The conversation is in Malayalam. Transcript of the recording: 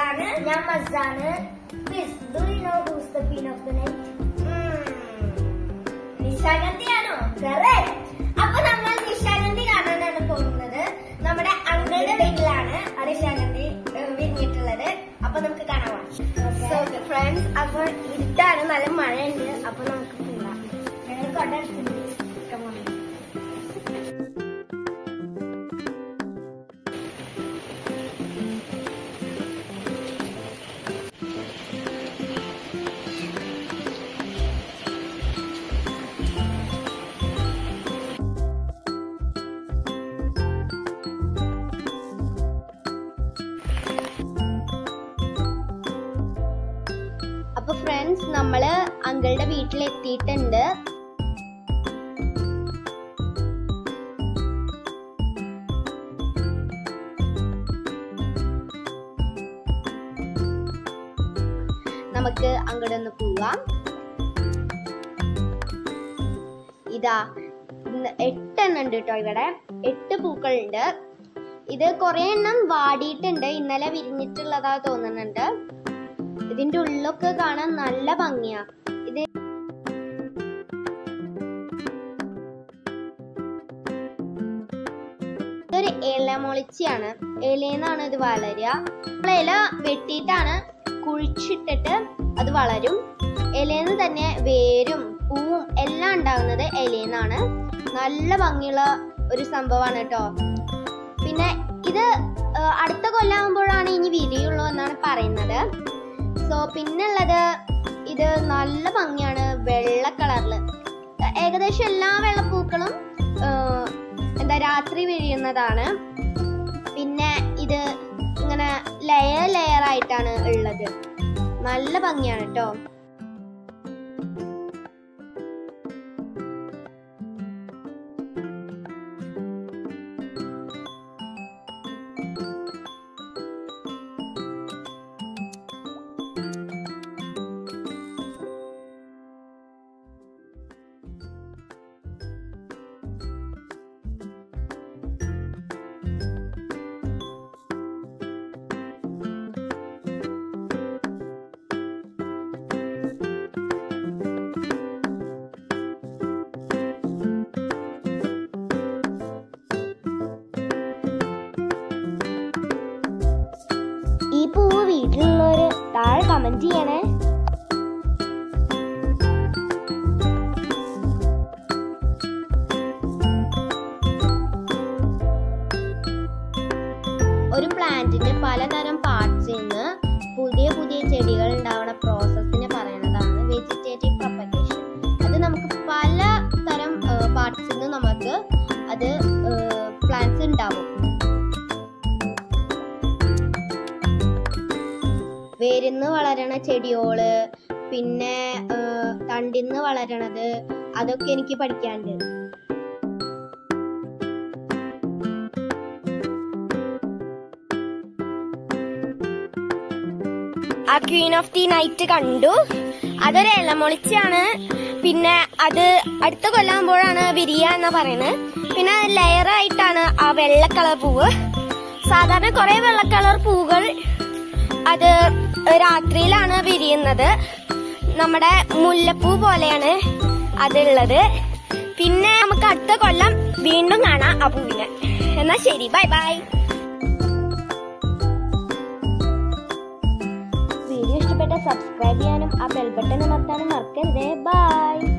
ഫൈസാണ് ഞാൻ മസാണ് Please, do you know who's the queen of the night? നിശാഗന്ധിയാണോ Correct. അപ്പൊ നമ്മൾ നിശാഗന്ധി കാണാനാണ് പോകുന്നത് നമ്മുടെ അങ്ങളുടെ വീട്ടിലാണ് നിശാഗന്ധി ഏഹ്, വിരിഞ്ഞിട്ടുള്ളത് അപ്പൊ നമുക്ക് കാണാം Okay. ഫ്രണ്ട്സ് അപ്പൊ ഇരുട്ടാണ് നല്ല മഴയുണ്ട് അപ്പൊ നമുക്ക് പോകാം ഞങ്ങൾ കൊണ്ടെടുത്തിട്ടുണ്ട്. Come on. അപ്പൊ ഫ്രണ്ട്സ് നമ്മള് അങ്കിളുടെ വീട്ടിലെത്തിയിട്ടുണ്ട് നമുക്ക് അങ്ങോട്ട് ഒന്ന് പോവാം ഇതാ ഇന്ന് എട്ടെണ്ണം ഉണ്ട് കേട്ടോ ഇവിടെ എട്ട് പൂക്കളുണ്ട് ഇത് കുറെ എണ്ണം വാടിയിട്ടുണ്ട് ഇന്നലെ വിരിഞ്ഞിട്ടുള്ളതാ തോന്നുന്നുണ്ട് ഇതിന്റെ ഉള്ളൊക്കെ കാണാൻ നല്ല ഭംഗിയാ ഇത് ഇതൊരു ഇലമൊളിച്ചിയാണ് ഇലയെന്നാണ് ഇത് വളരുക നമ്മൾ ഇല വെട്ടിയിട്ടാണ് കുഴിച്ചിട്ടിട്ട് അത് വളരും ഇലയെന്ന് തന്നെ വേരും പൂവും എല്ലാം ഉണ്ടാകുന്നത് ഇലയെന്നാണ് നല്ല ഭംഗിയുള്ള ഒരു സംഭവമാണ് കേട്ടോ പിന്നെ ഇത് ആ, അടുത്ത കൊല്ലാകുമ്പോഴാണ് ഇനി വിരിയുള്ളൂ എന്നാണ് പറയുന്നത് സോ പിന്നുള്ളത് ഇത് നല്ല ഭംഗിയാണ് വെള്ള കളറിൽ ഏകദേശം എല്ലാ വെള്ളപ്പൂക്കളും ആ, എന്താ രാത്രി വിരിയുന്നതാണ് പിന്നെ ഇത് ഇങ്ങനെ ലെയർ ലെയർ ആയിട്ടാണ് ഉള്ളത് നല്ല ഭംഗിയാണ് കേട്ടോ ഈ പൂവ് വീട്ടിലുള്ളവര് താഴെ കമന്റ് ചെയ്യണേ ഒരു പ്ലാന്റിന്റെ പലതരം പാർട്സിൽ നിന്ന് പുതിയ പുതിയ ചെടികൾ ഉണ്ടാവുന്ന പ്രോസസ്സിനെ പറയുന്നതാണ് വെജിറ്റേറ്റീവ് പ്രൊപ്പഗേഷൻ അത് നമുക്ക് പല തരം പാർട്സിൽ നിന്ന് നമുക്ക് അത് പ്ലാന്റ്സ് ഉണ്ടാവും വേരിന്ന് വളരണ ചെടിയോള് പിന്നെ ഏഹ്, തണ്ടിന്ന് വളരണത് അതൊക്കെ എനിക്ക് പഠിക്കാനുണ്ട് ആ ക്വീൻ ഓഫ് ദി നൈറ്റ് കണ്ടു അതൊരു ഇലമൊളിച്ചാണ് പിന്നെ അത് അടുത്ത കൊല്ലാകുമ്പോഴാണ് വിരിയ എന്ന് പറയുന്നത് പിന്നെ ലെയർ ആയിട്ടാണ് ആ വെള്ള കളർ പൂവ് സാധാരണ കുറെ വെള്ള കളർ പൂവുകൾ അത് രാത്രിയിലാണ് വിരിയുന്നത് നമ്മുടെ മുല്ലപ്പൂ പോലെയാണ് അതുള്ളത് പിന്നെ നമുക്ക് അടുത്ത കൊല്ലം വീണ്ടും കാണാം ആ പൂവിനെ എന്നാ ശരി ബൈ ബൈ വീഡിയോ ഇഷ്ടപ്പെട്ട സബ്സ്ക്രൈബ് ചെയ്യാനും ആ ബെൽ ബട്ടൺ അമർത്താനും മറക്കരുതേ ബൈ